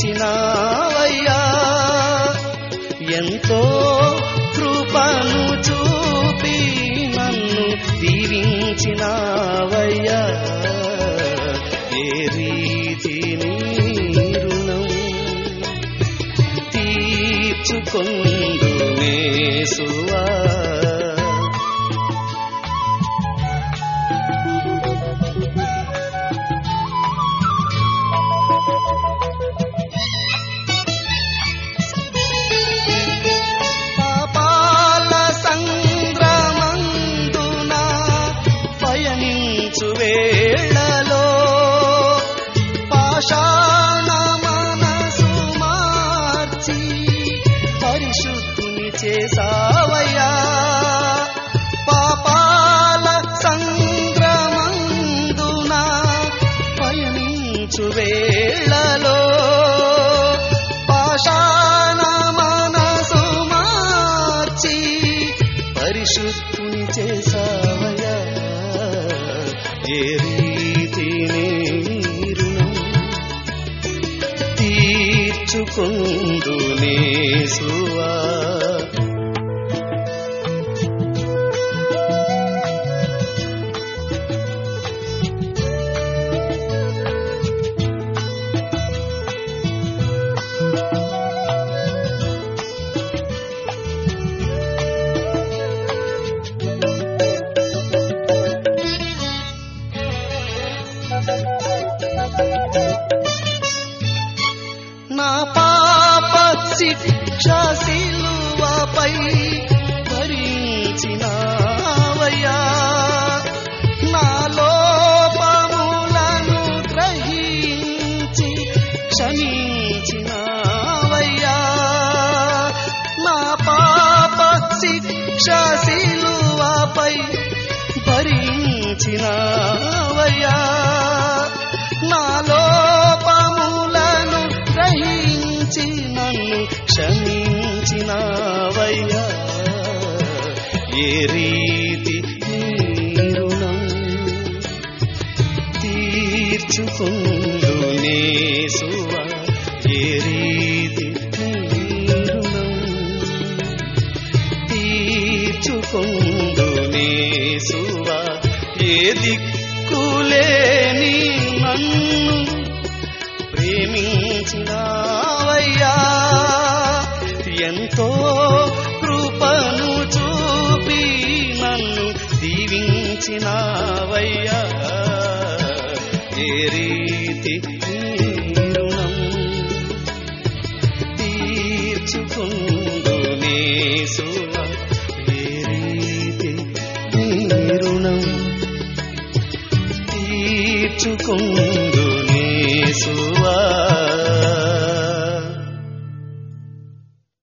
దీవించినావయ్యా ఎంతో కృపను చూపి నన్ను దీవించినావయ్యా ఏ రీతి నీ రుణం తీర్చుకొందు నేసువా పాపాల సంగ్రమందున పయనించు వేళలో పాషాణ మనసు మార్చి పరిశుద్ధుని చేసావయ్యా పాపాల సంగ్రమందున పయనించు వేళలో పాషాణ మనసు మార్చి పరిశుద్ధుని చేసావయ్యా ఏ రీతి రుణం తీర్చుకుందు నేసువా నా పాప శిక్ష శిలువపై భరించినావయ్యా నా లోపములను గ్రహించి క్షమించినావయ్యా నా పాప శిక్ష శిలువపై భరించినావయ్యా నా లోపములను గ్రహించి నన్ను క్షమించినావయ్యా ఏ రీతి నీ రుణం తీర్చుకుందు నేసువా ఏ రీతి నీ రుణం తీర్చుకుందు నేసువా ఏ దిక్కులేని నన్ను ప్రేమించినావయ్యా ఎంతో కృపను చూపి నన్ను దీవించినావయ్యా